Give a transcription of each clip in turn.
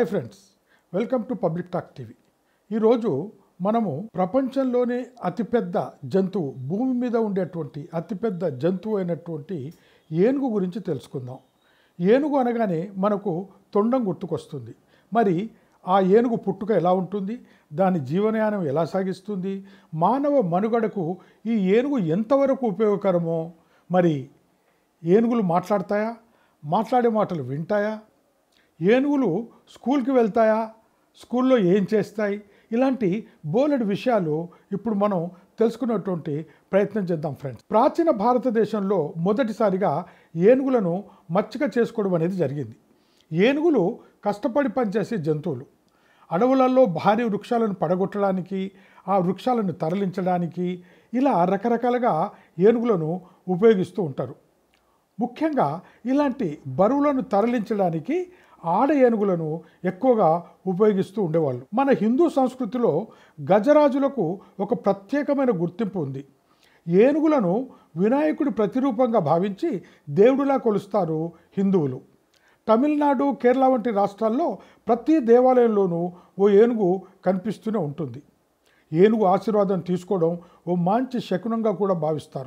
Hi friends welcome to public talk TV ఈరోజు మనము ప్రపంచంలోనే అతిపెద్ద జంతువు భూమి మీద ఉండేటువంటి అతిపెద్ద జంతువు అయినటువంటి ఏనుగు గురించి తెలుసుకుందాం ఏనుగు అనగానే మనకు తొండం గుర్తుకొస్తుంది మరి ఆ ఏనుగు పుట్టుక ఎలా ఉంటుంది దాని జీవనయానం ఎలా సాగిస్తుంది మానవ మనుగడకు ఈ ఏనుగు ఎంతవరకు ఉపయోగకరమో మరి ఏనుగులు మాట్లాడతాయా మాట్లాడే మాటలు వింటాయా ఏనుగులు స్కూల్కి వెళ్తాయా స్కూల్లో ఏం చేస్తాయి ఇలాంటి బోలెడు విషయాలు ఇప్పుడు మనం తెలుసుకున్నటువంటి ప్రయత్నం చేద్దాం ఫ్రెండ్స్ ప్రాచీన భారతదేశంలో మొదటిసారిగా ఏనుగులను మచ్చిక చేసుకోవడం అనేది జరిగింది ఏనుగులు కష్టపడి పనిచేసే జంతువులు అడవులలో భారీ వృక్షాలను పడగొట్టడానికి ఆ వృక్షాలను తరలించడానికి ఇలా రకరకాలుగా ఏనుగులను ఉపయోగిస్తూ ఉంటారు ముఖ్యంగా ఇలాంటి బరువులను తరలించడానికి ఆడ ఏనుగులను ఎక్కువగా ఉపయోగిస్తూ ఉండేవాళ్ళు మన హిందూ సంస్కృతిలో గజరాజులకు ఒక ప్రత్యేకమైన గుర్తింపు ఉంది ఏనుగులను వినాయకుడి ప్రతిరూపంగా భావించి దేవుడిలా కొలుస్తారు హిందువులు తమిళనాడు కేరళ వంటి రాష్ట్రాల్లో ప్రతి దేవాలయంలోనూ ఓ ఏనుగు కనిపిస్తూనే ఉంటుంది ఏనుగు ఆశీర్వాదం తీసుకోవడం ఓ మంచి శకునంగా కూడా భావిస్తారు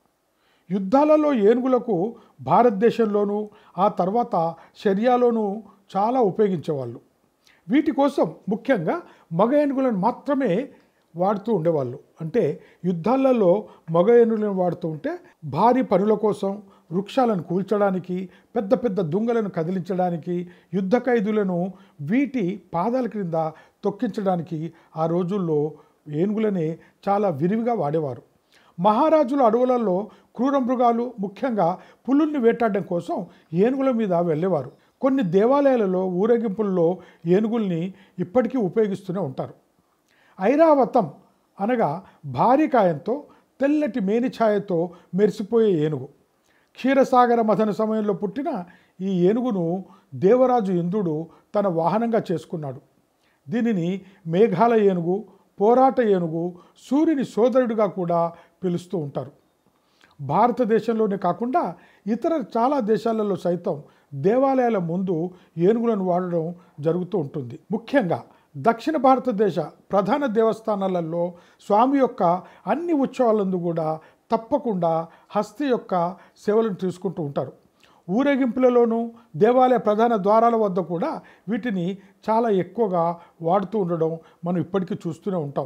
యుద్ధాలలో ఏనుగులకు భారతదేశంలోనూ ఆ తర్వాత షరియాలోనూ చాలా ఉపయోగించేవాళ్ళు వీటి కోసం ముఖ్యంగా మగ ఏనుగులను మాత్రమే వాడుతూ ఉండేవాళ్ళు అంటే యుద్ధాలలో మగ ఏనుగులను వాడుతూ ఉంటే భారీ పనుల కోసం వృక్షాలను కూల్చడానికి పెద్ద పెద్ద దుంగలను కదిలించడానికి యుద్ధ ఖైదులను వీటి పాదాల క్రింద తొక్కించడానికి ఆ రోజుల్లో ఏనుగులనే చాలా విరివిగా వాడేవారు మహారాజుల అడవులలో క్రూర మృగాలు ముఖ్యంగా పులుల్ని వేటాడడం కోసం ఏనుగుల మీద వెళ్ళేవారు కొన్ని దేవాలయాలలో ఊరేగింపుల్లో ఏనుగుల్ని ఇప్పటికీ ఉపయోగిస్తూనే ఉంటారు ఐరావతం అనగా భారీ కాయంతో తెల్లటి మేనిఛాయతో మెరిసిపోయే ఏనుగు క్షీరసాగర మథన సమయంలో పుట్టిన ఈ ఏనుగును దేవరాజు ఇంద్రుడు తన వాహనంగా చేసుకున్నాడు దీనిని మేఘాల ఏనుగు పోరాట ఏనుగు సూర్యుని సోదరుడిగా కూడా పిలుస్తూ ఉంటారు భారతదేశంలోనే కాకుండా ఇతర చాలా దేశాలలో సైతం దేవాలయాల ముందు ఏనుగులను వాడడం జరుగుతూ ఉంటుంది ముఖ్యంగా దక్షిణ భారతదేశ ప్రధాన దేవస్థానాలలో స్వామి యొక్క అన్ని ఉత్సవాలందు కూడా తప్పకుండా హస్తి యొక్క సేవలను తీసుకుంటూ ఉంటారు ఊరేగింపులలోనూ దేవాలయ ప్రధాన ద్వారాల వద్ద కూడా వీటిని చాలా ఎక్కువగా వాడుతూ ఉండడం మనం ఇప్పటికీ చూస్తూనే ఉంటాం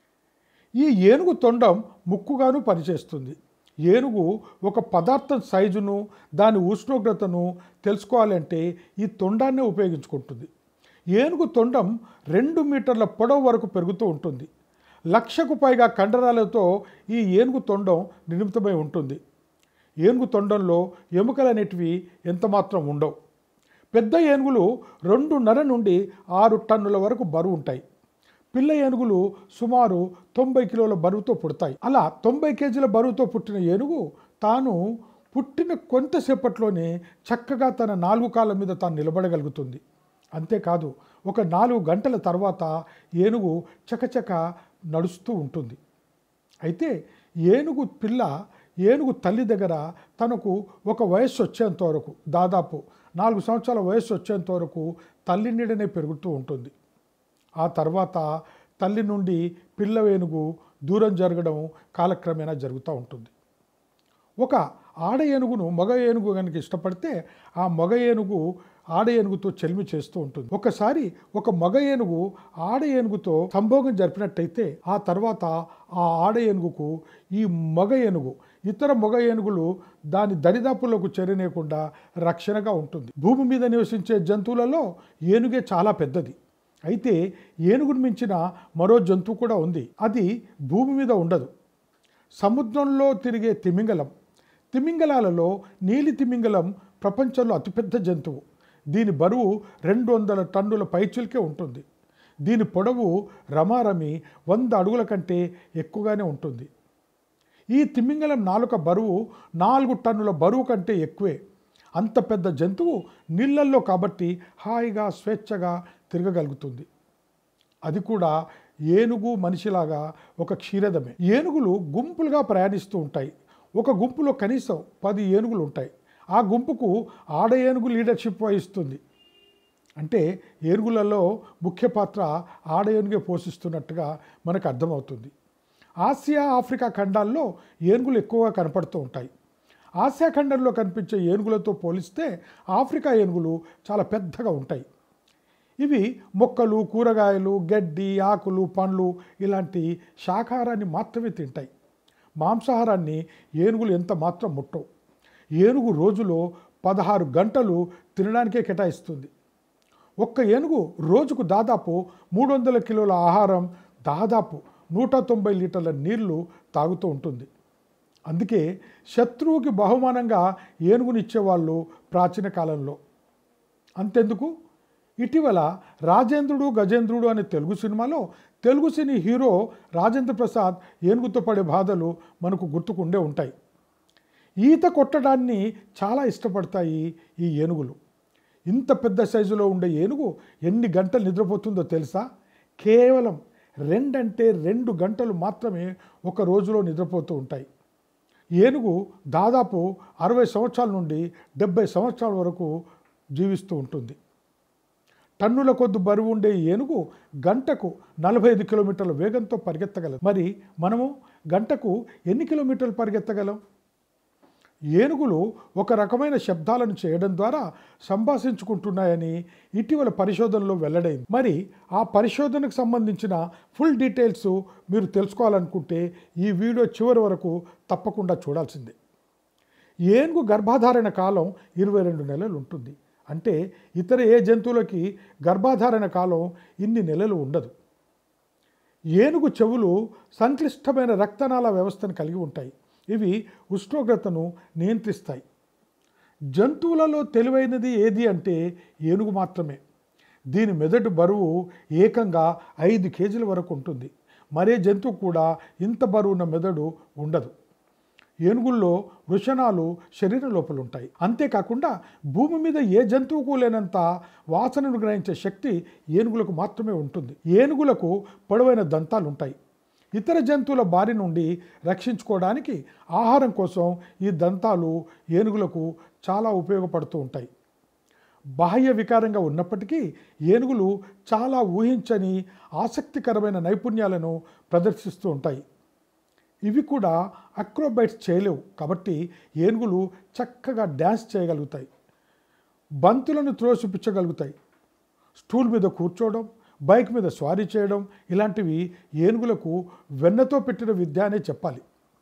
ఈ ఏనుగు తొండం ముక్కుగాను పనిచేస్తుంది ఏనుగు ఒక పదార్థం సైజును దాని ఉష్ణోగ్రతను తెలుసుకోవాలంటే ఈ తొండాన్నే ఉపయోగించుకుంటుంది ఏనుగు తొండం రెండు మీటర్ల పొడవు వరకు పెరుగుతూ ఉంటుంది లక్షకు పైగా కండరాలతో ఈ ఏనుగు తొండం నిర్మితమై ఉంటుంది ఏనుగు తొండంలో ఎముకలు అనేటివి ఎంతమాత్రం ఉండవు పెద్ద ఏనుగులు రెండున్నర నుండి ఆరు టన్నుల వరకు బరువు ఉంటాయి పిల్ల ఏనుగులు సుమారు తొంభై కిలోల బరువుతో పుడతాయి అలా తొంభై కేజీల బరువుతో పుట్టిన ఏనుగు తాను పుట్టిన కొంతసేపట్లోనే చక్కగా తన నాలుగు కాళ్ళ మీద తాను నిలబడగలుగుతుంది అంతేకాదు ఒక నాలుగు గంటల తర్వాత ఏనుగు చకచక నడుస్తూ ఉంటుంది అయితే ఏనుగు పిల్ల ఏనుగు తల్లి దగ్గర తనకు ఒక వయస్సు వచ్చేంత వరకు దాదాపు నాలుగు సంవత్సరాల వయస్సు వచ్చేంత వరకు తల్లి నీడనే పెరుగుతూ ఉంటుంది ఆ తర్వాత తల్లి నుండి పిల్ల ఏనుగు దూరం జరగడం కాలక్రమేణా జరుగుతూ ఉంటుంది ఒక ఆడ ఏనుగును మగ ఏనుగు కనుక ఇష్టపడితే ఆ మగ ఏనుగు ఆడ ఏనుగుతో చెలిమి చేస్తూ ఉంటుంది ఒకసారి ఒక మగ ఏనుగు ఆడ ఏనుగుతో సంభోగం జరిపినట్టయితే ఆ తర్వాత ఆ ఆడ ఏనుగుకు ఈ మగ ఏనుగు ఇతర మగ ఏనుగులు దాని దరిదాపులకు చేరనేయకుండా రక్షణగా ఉంటుంది భూమి మీద నివసించే జంతువులలో ఏనుగే చాలా పెద్దది అయితే ఏనుగును మించిన మరో జంతువు కూడా ఉంది అది భూమి మీద ఉండదు సముద్రంలో తిరిగే తిమింగలం తిమింగలాలలో నీలి తిమింగలం ప్రపంచంలో అతిపెద్ద జంతువు దీని బరువు రెండు వందల టన్నుల పైచులకే ఉంటుంది దీని పొడవు రమారమి వంద అడుగుల కంటే ఎక్కువగానే ఉంటుంది ఈ తిమింగలం నాలుక బరువు నాలుగు టన్నుల బరువు కంటే ఎక్కువే అంత పెద్ద జంతువు నీళ్ళల్లో కాబట్టి హాయిగా స్వేచ్ఛగా తిరగగలుగుతుంది అది కూడా ఏనుగు మనిషిలాగా ఒక క్షీరదమే ఏనుగులు గుంపులుగా ప్రయాణిస్తూ ఉంటాయి ఒక గుంపులో కనీసం పది ఏనుగులు ఉంటాయి ఆ గుంపుకు ఆడ ఏనుగు లీడర్షిప్ వహిస్తుంది అంటే ఏనుగులలో ముఖ్య పాత్ర ఆడ ఏనుగే పోషిస్తున్నట్టుగా మనకు అర్థమవుతుంది ఆసియా ఆఫ్రికా ఖండాల్లో ఏనుగులు ఎక్కువగా కనపడుతూ ఉంటాయి ఆసియా ఖండంలో కనిపించే ఏనుగులతో పోలిస్తే ఆఫ్రికా ఏనుగులు చాలా పెద్దగా ఉంటాయి ఇవి మొక్కలు కూరగాయలు గడ్డి ఆకులు పండ్లు ఇలాంటి శాకాహారాన్ని మాత్రమే తింటాయి మాంసాహారాన్ని ఏనుగులు ఎంత మాత్రం ముట్టవు ఏనుగు రోజులో పదహారు గంటలు తినడానికే కేటాయిస్తుంది ఒక్క ఏనుగు రోజుకు దాదాపు మూడు వందల కిలోల ఆహారం దాదాపు నూట తొంభై లీటర్ల నీళ్లు తాగుతూ ఉంటుంది అందుకే శత్రువుకి బహుమానంగా ఏనుగునిచ్చేవాళ్ళు ప్రాచీన కాలంలో అంతెందుకు ఇటీవల రాజేంద్రుడు గజేంద్రుడు అనే తెలుగు సినిమాలో తెలుగు సినీ హీరో రాజేంద్ర ప్రసాద్ ఏనుగుతో పడే బాధలు మనకు గుర్తుకుండే ఉంటాయి ఈత కొట్టడాన్ని చాలా ఇష్టపడతాయి ఈ ఏనుగులు ఇంత పెద్ద సైజులో ఉండే ఏనుగు ఎన్ని గంటలు నిద్రపోతుందో తెలుసా కేవలం రెండంటే రెండు గంటలు మాత్రమే ఒక రోజులో నిద్రపోతూ ఉంటాయి ఏనుగు దాదాపు అరవై సంవత్సరాల నుండి డెబ్బై సంవత్సరాల వరకు జీవిస్తూ ఉంటుంది టన్నుల కొద్ది బరువు ఉండే ఈ ఏనుగు గంటకు నలభై ఐదు కిలోమీటర్ల వేగంతో పరిగెత్తగలదు మరి మనము గంటకు ఎన్ని కిలోమీటర్లు పరిగెత్తగలం ఏనుగులు ఒక రకమైన శబ్దాలను చేయడం ద్వారా సంభాషించుకుంటున్నాయని ఇటీవల పరిశోధనలో వెల్లడైంది మరి ఆ పరిశోధనకు సంబంధించిన ఫుల్ డీటెయిల్స్ మీరు తెలుసుకోవాలనుకుంటే ఈ వీడియో చివరి వరకు తప్పకుండా చూడాల్సిందే ఏనుగు గర్భాధారణ కాలం ఇరవై రెండు నెలలు ఉంటుంది అంటే ఇతర ఏ జంతువులకి గర్భాధారణ కాలం ఇన్ని నెలలు ఉండదు ఏనుగు చెవులు సంక్లిష్టమైన రక్తనాళ వ్యవస్థను కలిగి ఉంటాయి ఇవి ఉష్ణోగ్రతను నియంత్రిస్తాయి జంతువులలో తెలివైనది ఏది అంటే ఏనుగు మాత్రమే దీని మెదడు బరువు ఏకంగా ఐదు కేజీల వరకు ఉంటుంది మరే జంతువు కూడా ఇంత బరువున్న మెదడు ఉండదు ఏనుగుల్లో వృషణాలు శరీరం లోపల ఉంటాయి అంతేకాకుండా భూమి మీద ఏ జంతువుకు లేనంత వాసనను గ్రహించే శక్తి ఏనుగులకు మాత్రమే ఉంటుంది ఏనుగులకు పొడవైన దంతాలు ఉంటాయి ఇతర జంతువుల బారి నుండి రక్షించుకోవడానికి ఆహారం కోసం ఈ దంతాలు ఏనుగులకు చాలా ఉపయోగపడుతూ ఉంటాయి బాహ్య వికారంగా ఉన్నప్పటికీ ఏనుగులు చాలా ఊహించని ఆసక్తికరమైన నైపుణ్యాలను ప్రదర్శిస్తూ ఉంటాయి ఇవి కూడా అక్రోబైట్స్ చేయలేవు కాబట్టి ఏనుగులు చక్కగా డ్యాన్స్ చేయగలుగుతాయి బంతులను త్రోసిపుచ్చగలుగుతాయి స్టూల్ మీద కూర్చోవడం బైక్ మీద స్వారీ చేయడం ఇలాంటివి ఏనుగులకు వెన్నతో పెట్టిన విద్య అనే చెప్పాలి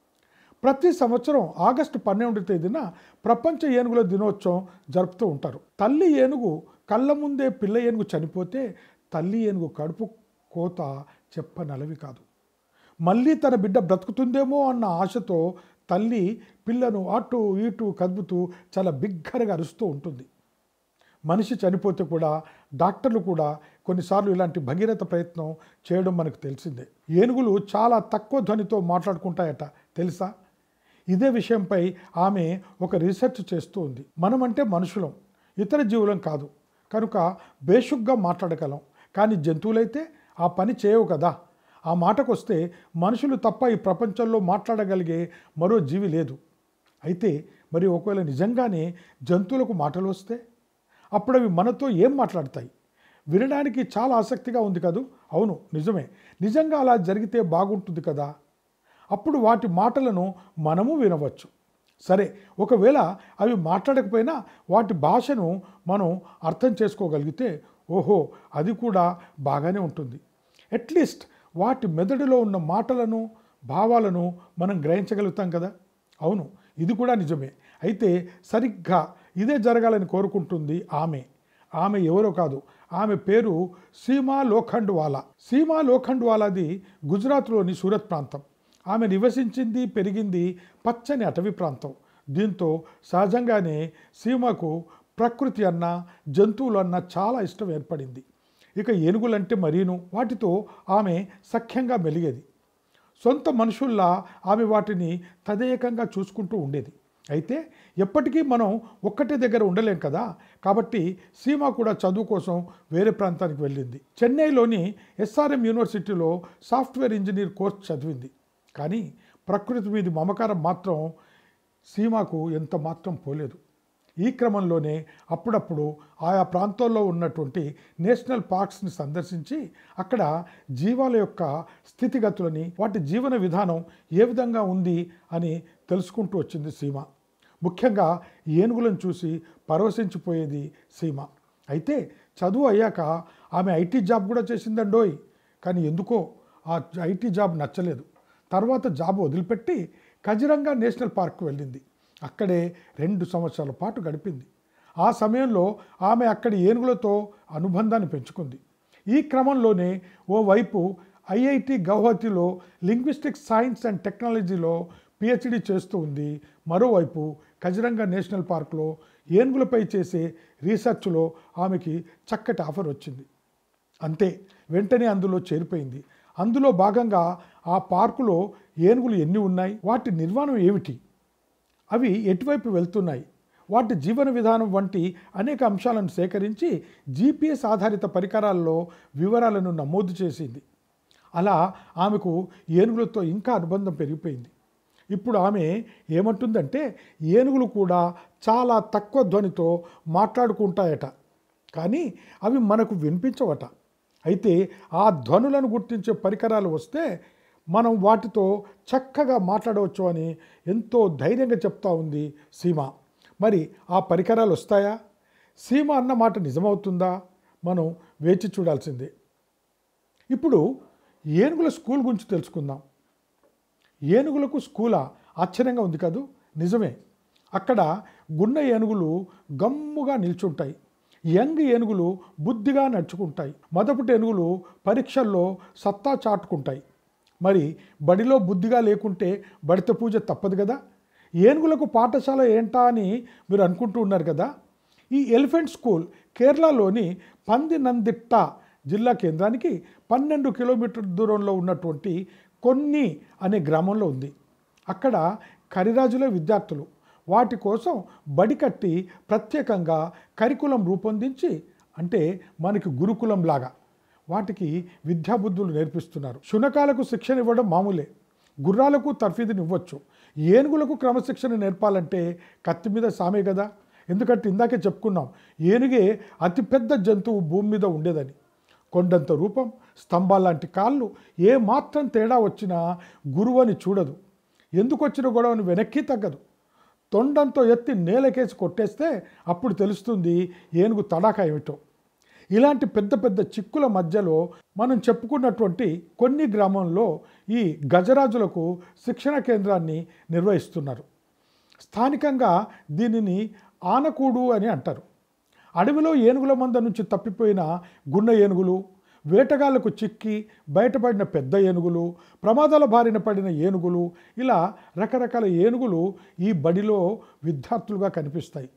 ప్రతి సంవత్సరం ఆగస్టు పన్నెండు తేదీన ప్రపంచ ఏనుగుల దినోత్సవం జరుపుతూ ఉంటారు తల్లి ఏనుగు కళ్ళ ముందే పిల్ల ఏనుగు చనిపోతే తల్లి ఏనుగు కడుపు కోత చెప్పనలవి కాదు మళ్ళీ తన బిడ్డ బ్రతుకుతుందేమో అన్న ఆశతో తల్లి పిల్లను అటు ఇటు కదుపుతూ చాలా బిగ్గరగా అరుస్తూ ఉంటుంది మనిషి చనిపోతే కూడా డాక్టర్లు కూడా కొన్నిసార్లు ఇలాంటి భగీరథ ప్రయత్నం చేయడం మనకు తెలిసిందే ఏనుగులు చాలా తక్కువ ధ్వనితో మాట్లాడుకుంటాయట తెలుసా ఇదే విషయంపై ఆమె ఒక రీసెర్చ్ చేస్తూ ఉంది మనమంటే మనుషులం ఇతర జీవులం కాదు కనుక బేషుగ్గా మాట్లాడగలం కానీ జంతువులైతే ఆ పని చేయవు కదా ఆ మాటకొస్తే మనుషులు తప్ప ఈ ప్రపంచంలో మాట్లాడగలిగే మరో జీవి లేదు అయితే మరి ఒకవేళ నిజంగానే జంతువులకు మాటలు వస్తే అప్పుడు అవి మనతో ఏం మాట్లాడతాయి వినడానికి చాలా ఆసక్తిగా ఉంది కదూ అవును నిజమే నిజంగా అలా జరిగితే బాగుంటుంది కదా అప్పుడు వాటి మాటలను మనము వినవచ్చు సరే ఒకవేళ అవి మాట్లాడకపోయినా వాటి భాషను మనం అర్థం చేసుకోగలిగితే ఓహో అది కూడా బాగానే ఉంటుంది అట్లీస్ట్ వాటి మెదడులో ఉన్న మాటలను భావాలను మనం గ్రహించగలుగుతాం కదా అవును ఇది కూడా నిజమే అయితే సరిగ్గా ఇదే జరగాలని కోరుకుంటుంది ఆమె ఆమె ఎవరో కాదు ఆమె పేరు సీమా లోఖండ్వాలా సీమా లోఖండ్వాలాది గుజరాత్లోని సూరత్ ప్రాంతం ఆమె నివసించింది పెరిగింది పచ్చని అటవీ ప్రాంతం దీంతో సహజంగానే సీమకు ప్రకృతి అన్న జంతువులు అన్న చాలా ఇష్టం ఏర్పడింది ఇక ఏనుగులంటే మరీను వాటితో ఆమె సఖ్యంగా మెలిగేది సొంత మనుషుల్లా ఆమె వాటిని తదేకంగా చూసుకుంటూ ఉండేది అయితే ఎప్పటికీ మనం ఒక్కటే దగ్గర ఉండలేం కదా కాబట్టి సీమ కూడా చదువు కోసం వేరే ప్రాంతానికి వెళ్ళింది చెన్నైలోని ఎస్ఆర్ఎం యూనివర్సిటీలో సాఫ్ట్వేర్ ఇంజనీర్ కోర్స్ చదివింది కానీ ప్రకృతి మీది మమకారం మాత్రం సీమాకు ఎంత మాత్రం పోలేదు ఈ క్రమంలోనే అప్పుడప్పుడు ఆయా ప్రాంతాల్లో ఉన్నటువంటి నేషనల్ పార్క్స్ని సందర్శించి అక్కడ జీవాల యొక్క స్థితిగతులని వాటి జీవన విధానం ఏ విధంగా ఉంది అని తెలుసుకుంటూ వచ్చింది సీమ ముఖ్యంగా ఏనుగులను చూసి పరవశించిపోయేది సీమ అయితే చదువు అయ్యాక ఆమె ఐటీ జాబ్ కూడా చేసిందండోయ్ కానీ ఎందుకో ఆ ఐటీ జాబ్ నచ్చలేదు తర్వాత జాబ్ వదిలిపెట్టి కజిరంగా నేషనల్ పార్క్ వెళ్ళింది అక్కడే రెండు సంవత్సరాల పాటు గడిపింది ఆ సమయంలో ఆమె అక్కడి ఏనుగులతో అనుబంధాన్ని పెంచుకుంది ఈ క్రమంలోనే ఓవైపు ఐఐటి గౌహతిలో లింగ్విస్టిక్ సైన్స్ అండ్ టెక్నాలజీలో పిహెచ్డి చేస్తూ ఉంది మరోవైపు కజిరంగా నేషనల్ పార్క్లో ఏనుగులపై చేసే రీసెర్చ్లో ఆమెకి చక్కటి ఆఫర్ వచ్చింది అంతే వెంటనే అందులో చేరిపోయింది అందులో భాగంగా ఆ పార్కులో ఏనుగులు ఎన్ని ఉన్నాయి వాటి నిర్మాణం ఏమిటి అవి ఎటువైపు వెళ్తున్నాయి వాటి జీవన విధానం వంటి అనేక అంశాలను సేకరించి జీపీఎస్ ఆధారిత పరికరాల్లో వివరాలను నమోదు చేసింది అలా ఆమెకు ఏనుగులతో ఇంకా అనుబంధం పెరిగిపోయింది ఇప్పుడు ఆమె ఏమంటుందంటే ఏనుగులు కూడా చాలా తక్కువ ధ్వనితో మాట్లాడుకుంటాయట కానీ అవి మనకు వినిపించవట అయితే ఆ ధ్వనులను గుర్తించే పరికరాలు వస్తే మనం వాటితో చక్కగా మాట్లాడవచ్చు అని ఎంతో ధైర్యంగా చెప్తా ఉంది సీమ మరి ఆ పరికరాలు వస్తాయా సీమ అన్న మాట నిజమవుతుందా మనం వేచి చూడాల్సిందే ఇప్పుడు ఏనుగుల స్కూల్ గురించి తెలుసుకుందాం ఏనుగులకు స్కూలా ఆశ్చర్యంగా ఉంది కదూ నిజమే అక్కడ గున్న ఏనుగులు గమ్ముగా నిల్చుంటాయి యంగ్ ఏనుగులు బుద్ధిగా నడుచుకుంటాయి మొదటి ఏనుగులు పరీక్షల్లో సత్తా చాటుకుంటాయి మరి బడిలో బుద్ధిగా లేకుంటే బడిత పూజ తప్పదు కదా ఏనుగులకు పాఠశాల ఏంటా అని మీరు అనుకుంటూ ఉన్నారు కదా ఈ ఎలిఫెంట్ స్కూల్ కేరళలోని పందినందిట్ట జిల్లా కేంద్రానికి పన్నెండు కిలోమీటర్ దూరంలో ఉన్నటువంటి కొన్ని అనే గ్రామంలో ఉంది అక్కడ కరిరాజుల విద్యార్థులు వాటి కోసం బడి కట్టి ప్రత్యేకంగా కరికులం రూపొందించి అంటే మనకి గురుకులం లాగా వాటికి విద్యాబుద్ధులు నేర్పిస్తున్నారు శునకాలకు శిక్షణ ఇవ్వడం మామూలే గుర్రాలకు తర్ఫీదుని ఇవ్వచ్చు ఏనుగులకు క్రమశిక్షణ నేర్పాలంటే కత్తి మీద సామే కదా ఎందుకంటే ఇందాకే చెప్పుకున్నాం ఏనుగే అతిపెద్ద జంతువు భూమి మీద ఉండేదని కొండంత రూపం స్తంభాలాంటి కాళ్ళు ఏ మాత్రం తేడా వచ్చినా గురువని చూడదు ఎందుకు వచ్చిన గొడవను వెనక్కి తగ్గదు తొండంతో ఎత్తి నేలకేసి కొట్టేస్తే అప్పుడు తెలుస్తుంది ఏనుగు తడాక ఏమిటో ఇలాంటి పెద్ద పెద్ద చిక్కుల మధ్యలో మనం చెప్పుకున్నటువంటి కొన్ని గ్రామంలో ఈ గజరాజులకు శిక్షణ కేంద్రాన్ని నిర్వహిస్తున్నారు స్థానికంగా దీనిని ఆనకూడు అని అంటారు అడవిలో ఏనుగుల మంద నుంచి తప్పిపోయిన గున్న ఏనుగులు వేటగాళ్లకు చిక్కి బయటపడిన పెద్ద ఏనుగులు ప్రమాదాల బారిన పడిన ఏనుగులు ఇలా రకరకాల ఏనుగులు ఈ బడిలో విద్యార్థులుగా కనిపిస్తాయి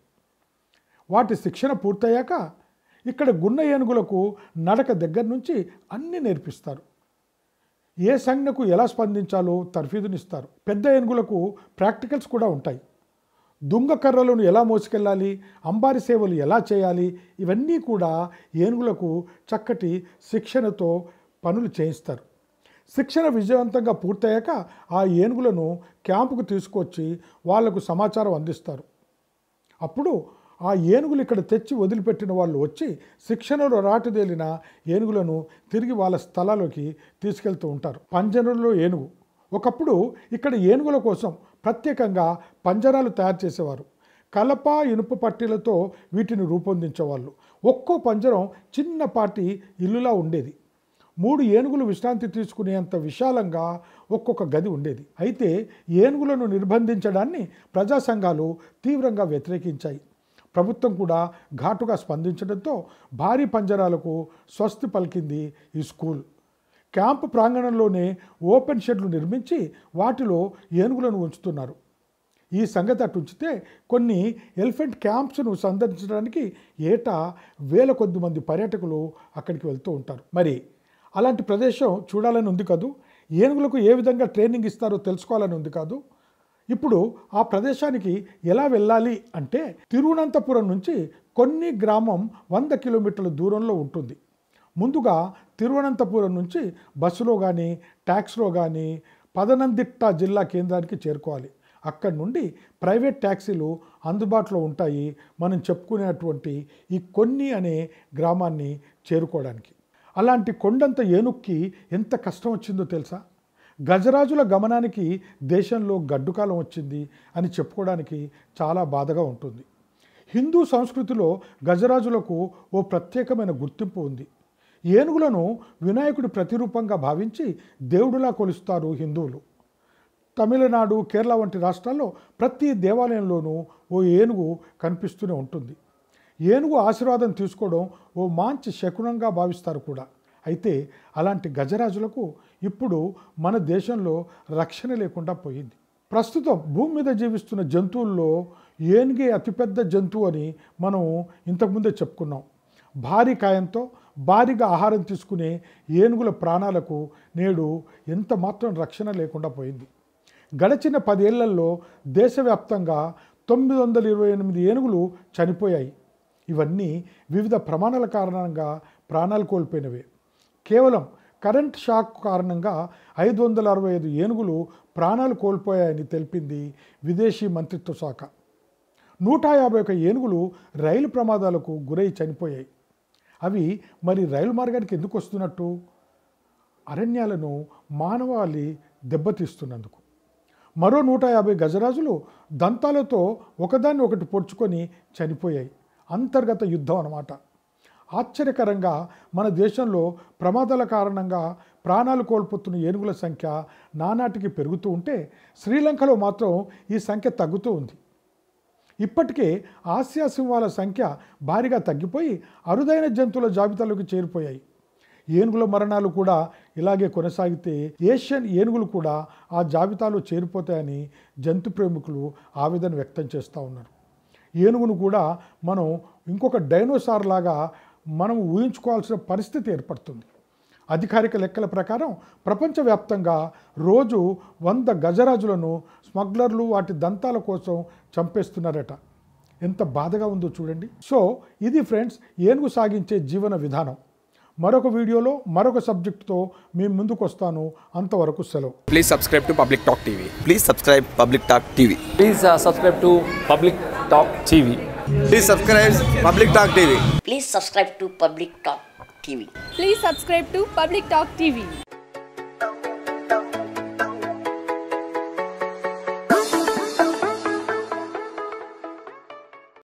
వాటి శిక్షణ పూర్తయ్యాక ఇక్కడ గున్న ఏనుగులకు నడక దగ్గర నుంచి అన్నీ నేర్పిస్తారు ఏ సంజ్ఞకు ఎలా స్పందించాలో తర్ఫీదునిస్తారు పెద్ద ఏనుగులకు ప్రాక్టికల్స్ కూడా ఉంటాయి దుంగ కర్రలను ఎలా మోసుకెళ్ళాలి అంబారి సేవలు ఎలా చేయాలి ఇవన్నీ కూడా ఏనుగులకు చక్కటి శిక్షణతో పనులు చేయిస్తారు శిక్షణ విజయవంతంగా పూర్తయ్యాక ఆ ఏనుగులను క్యాంపుకు తీసుకొచ్చి వాళ్లకు సమాచారం అందిస్తారు అప్పుడు ఆ ఏనుగులు ఇక్కడ తెచ్చి వదిలిపెట్టిన వాళ్ళు వచ్చి శిక్షణలో రాటుదేలిన ఏనుగులను తిరిగి వాళ్ళ స్థలాల్లోకి తీసుకెళ్తూ ఉంటారు పంజరంలో ఏనుగు ఒకప్పుడు ఇక్కడ ఏనుగుల కోసం ప్రత్యేకంగా పంజరాలు తయారు చేసేవారు కలప ఇనుప పట్టీలతో వీటిని రూపొందించేవాళ్ళు ఒక్కో పంజరం చిన్నపాటి ఇల్లులా ఉండేది మూడు ఏనుగులు విశ్రాంతి తీసుకునేంత విశాలంగా ఒక్కొక్క గది ఉండేది అయితే ఏనుగులను నిర్బంధించడాన్ని ప్రజా సంఘాలు తీవ్రంగా వ్యతిరేకించాయి ప్రభుత్వం కూడా ఘాటుగా స్పందించడంతో భారీ పంజరాలకు స్వస్తి పలికింది ఈ స్కూల్ క్యాంపు ప్రాంగణంలోనే ఓపెన్ షెడ్లు నిర్మించి వాటిలో ఏనుగులను ఉంచుతున్నారు ఈ సంగతి అటు ఉంచితే కొన్ని ఎలిఫెంట్ క్యాంప్స్ను సందర్శించడానికి ఏటా వేల కొద్ది మంది పర్యాటకులు అక్కడికి వెళ్తూ ఉంటారు మరి అలాంటి ప్రదేశం చూడాలని ఉంది కాదు ఏనుగులకు ఏ విధంగా ట్రైనింగ్ ఇస్తారో తెలుసుకోవాలని ఉంది కాదు ఇప్పుడు ఆ ప్రదేశానికి ఎలా వెళ్ళాలి అంటే తిరువనంతపురం నుంచి కొన్ని గ్రామం వంద కిలోమీటర్ల దూరంలో ఉంటుంది ముందుగా తిరువనంతపురం నుంచి బస్సులో కానీ ట్యాక్స్లో కానీ పదనందిట్ట జిల్లా కేంద్రానికి చేరుకోవాలి అక్కడి నుండి ప్రైవేట్ ట్యాక్సీలు అందుబాటులో ఉంటాయి మనం చెప్పుకునేటువంటి ఈ కొన్ని అనే గ్రామాన్ని చేరుకోవడానికి అలాంటి కొండంత ఏనుక్కి ఎంత కష్టం వచ్చిందో తెలుసా గజరాజుల గమనానికి దేశంలో గడ్డుకాలం వచ్చింది అని చెప్పుకోవడానికి చాలా బాధగా ఉంటుంది హిందూ సంస్కృతిలో గజరాజులకు ఓ ప్రత్యేకమైన గుర్తింపు ఉంది ఏనుగులను వినాయకుడి ప్రతిరూపంగా భావించి దేవుడిలా కొలుస్తారు హిందువులు తమిళనాడు కేరళ వంటి రాష్ట్రాల్లో ప్రతి దేవాలయంలోనూ ఓ ఏనుగు కనిపిస్తూనే ఉంటుంది ఏనుగు ఆశీర్వాదం తీసుకోవడం ఓ మంచి శకునంగా భావిస్తారు కూడా అయితే అలాంటి గజరాజులకు ఇప్పుడు మన దేశంలో రక్షణ లేకుండా పోయింది ప్రస్తుతం భూమి మీద జీవిస్తున్న జంతువుల్లో ఏనుగే అతిపెద్ద జంతువు అని మనం ఇంతకుముందే చెప్పుకున్నాం భారీ కాయంతో భారీగా ఆహారం తీసుకునే ఏనుగుల ప్రాణాలకు నేడు ఎంత మాత్రం రక్షణ లేకుండా పోయింది గడిచిన పదేళ్లలో దేశవ్యాప్తంగా తొమ్మిది వందల ఇరవై ఎనిమిది ఏనుగులు చనిపోయాయి ఇవన్నీ వివిధ ప్రమాణాల కారణంగా ప్రాణాలు కోల్పోయినవే కేవలం కరెంట్ షాక్ కారణంగా ఐదు వందల అరవై ఐదు ఏనుగులు ప్రాణాలు కోల్పోయాయని తెలిపింది విదేశీ మంత్రిత్వ శాఖ నూట యాభై ఒక ఏనుగులు రైలు ప్రమాదాలకు గురై చనిపోయాయి అవి మరి రైలు మార్గానికి ఎందుకు వస్తున్నట్టు అరణ్యాలను మానవాళి దెబ్బతీస్తున్నందుకు మరో నూట యాభై గజరాజులు దంతాలతో ఒకదాన్ని ఒకటి పొడుచుకొని చనిపోయాయి అంతర్గత యుద్ధం అన్నమాట ఆశ్చర్యకరంగా మన దేశంలో ప్రమాదాల కారణంగా ప్రాణాలు కోల్పోతున్న ఏనుగుల సంఖ్య నానాటికి పెరుగుతూ ఉంటే శ్రీలంకలో మాత్రం ఈ సంఖ్య తగ్గుతూ ఉంది ఇప్పటికే ఆసియా సింహాల సంఖ్య భారీగా తగ్గిపోయి అరుదైన జంతువుల జాబితాలోకి చేరిపోయాయి ఏనుగుల మరణాలు కూడా ఇలాగే కొనసాగితే ఏషియన్ ఏనుగులు కూడా ఆ జాబితాలో చేరిపోతాయని జంతు ప్రేమికులు ఆవేదన వ్యక్తం చేస్తూ ఉన్నారు ఏనుగును కూడా మనం ఇంకొక డైనోసార్ లాగా మనం ఊహించుకోవాల్సిన పరిస్థితి ఏర్పడుతుంది అధికారిక లెక్కల ప్రకారం ప్రపంచవ్యాప్తంగా రోజు వంద గజరాజులను స్మగ్లర్లు వాటి దంతాల కోసం చంపేస్తున్నారట ఎంత బాధగా ఉందో చూడండి సో ఇది ఫ్రెండ్స్ ఏనుగు సాగించే జీవన విధానం మరొక వీడియోలో మరొక సబ్జెక్టుతో మీ ముందుకు వస్తాను అంతవరకు సెలవు Please subscribe to Public Talk TV. Please subscribe Public Talk TV. Please uh, subscribe to Public Talk TV. Please subscribe Public Talk TV. Please subscribe to Public Talk TV. Please subscribe to Public Talk TV.